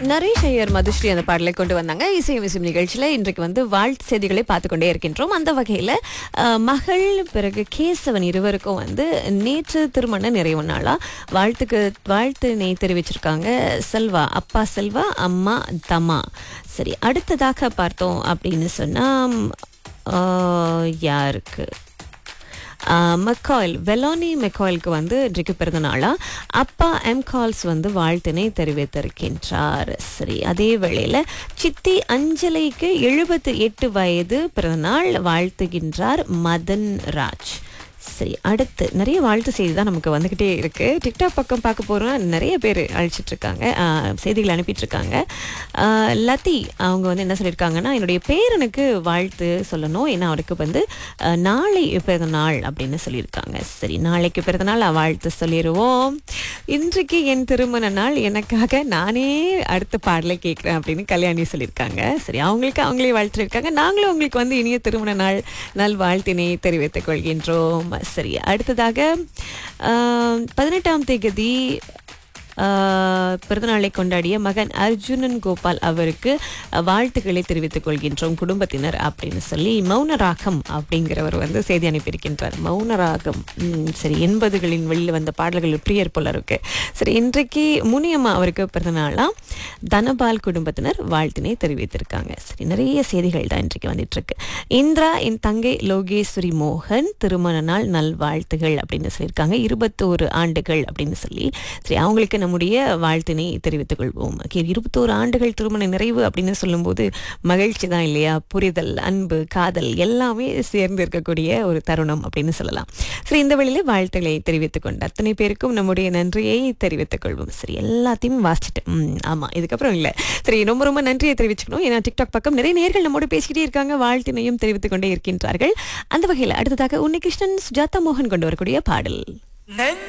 நரேஷ் ஐயர் மதுஸ்ரீ அந்த பாடலை கொண்டு வந்தாங்க இசை விசும் நிகழ்ச்சியில் இன்றைக்கு வந்து வாழ்த்து செய்திகளை பார்த்து கொண்டே இருக்கின்றோம் அந்த வகையில் அஹ், மகள் பிறகு கேசவன் இருவருக்கும் வந்து நேற்று திருமண நிறைவு நாளா வாழ்த்துக்கு வாழ்த்து தெரிவிச்சிருக்காங்க செல்வா அப்பா செல்வா அம்மா தமா சரி அடுத்ததாக பார்த்தோம் அப்படின்னு சொன்னால் யாருக்கு மெக்காயில் வெலானி மெக்காயிலுக்கு வந்து இன்றைக்கு பிறந்த நாளா அப்பா எம் கால்ஸ் வந்து வாழ்த்தினை தெரிவித்திருக்கின்றார் சரி அதே வேளையில் சித்தி அஞ்சலிக்கு எழுபத்தி எட்டு வயது பிறந்தநாள் வாழ்த்துகின்றார் மதன் ராஜ் சரி அடுத்து நிறைய வாழ்த்து செய்தி தான் நமக்கு வந்துக்கிட்டே இருக்கு டிக்டாக் பக்கம் பார்க்க போகிறோம் நிறைய பேர் அழைச்சிட்டு இருக்காங்க ஆஹ், செய்திகள் அனுப்பிட்டு இருக்காங்க ஆஹ், லத்தி அவங்க வந்து என்ன சொல்லியிருக்காங்கன்னா என்னுடைய பேரனுக்கு வாழ்த்து சொல்லணும் ஏன்னா அவருக்கு வந்து ஆஹ், நாளை பிறந்த நாள் அப்படின்னு சொல்லியிருக்காங்க சரி நாளைக்கு பிறந்த நாள் வாழ்த்து சொல்லிடுவோம் இன்றைக்கு என் திருமண நாள் எனக்காக நானே அடுத்த பாடலை கேட்குறேன் அப்படின்னு கல்யாணி சொல்லியிருக்காங்க சரி அவங்களுக்கு அவங்களே வாழ்த்துருக்காங்க நாங்களும் உங்களுக்கு வந்து இனிய திருமண நாள் நல் வாழ்த்தினை தெரிவித்துக் கொள்கின்றோம் சரி அடுத்ததாக ஆஹ், பதினெட்டாம் தேதி ஆஹ், பிறந்தநாளை கொண்டாடிய மகன் அர்ஜுனன் கோபால் அவருக்கு அஹ், வாழ்த்துக்களை தெரிவித்துக் கொள்கின்றோம் குடும்பத்தினர் அப்படின்னு சொல்லி மௌனராகம் அப்படிங்கிறவர் வந்து செய்தி அனுப்பியிருக்கின்றார் மௌனராகம் ம், சரி எண்பதுகளின் வெளியில் வந்த பாடல்கள் பிரியர் போல இருக்கு சரி இன்றைக்கு முனியம்மா அவருக்கு பிறந்தநாளாம் தனபால் குடும்பத்தினர் வாழ்த்தினை தெரிவித்திருக்காங்க சரி நிறைய செய்திகள் தான் இன்றைக்கு வந்துட்டு இருக்கு இந்திரா என் தங்கை லோகேஸ்வரி மோகன் திருமண நாள் நல்வாழ்த்துகள் அப்படின்னு சொல்லியிருக்காங்க இருபத்தோரு ஆண்டுகள் அப்படின்னு சொல்லி சரி அவங்களுக்கு நம்முடைய வாழ்த்தினை தெரிவித்துக் கொள்வோம் ஓகே இருபத்தோரு ஆண்டுகள் திருமண நிறைவு அப்படின்னு சொல்லும்போது மகிழ்ச்சி தான் இல்லையா புரிதல் அன்பு காதல் எல்லாமே சேர்ந்து இருக்கக்கூடிய ஒரு தருணம் அப்படின்னு சொல்லலாம் சரி இந்த வழியில வாழ்த்துக்களை தெரிவித்துக் கொண்டு அத்தனை பேருக்கும் நம்முடைய நன்றியை தெரிவித்துக் கொள்வோம் சரி எல்லாத்தையும் வாசிச்சுட்டேன் ம், ஆமா இதுக்கப்புறம் இல்ல சரி ரொம்ப ரொம்ப நன்றியை தெரிவிச்சுக்கணும் ஏன்னா டிக்டாக் பக்கம் நிறைய நேர்கள் நம்மோட பேசிக்கிட்டே இருக்காங்க வாழ்த்தினையும் தெரிவித்துக் கொண்டே இருக்கின்றார்கள் அந்த வகையில் அடுத்ததாக உன்னிகிருஷ்ணன் சுஜாதா மோகன் கொண்டு வரக்கூடிய பாடல்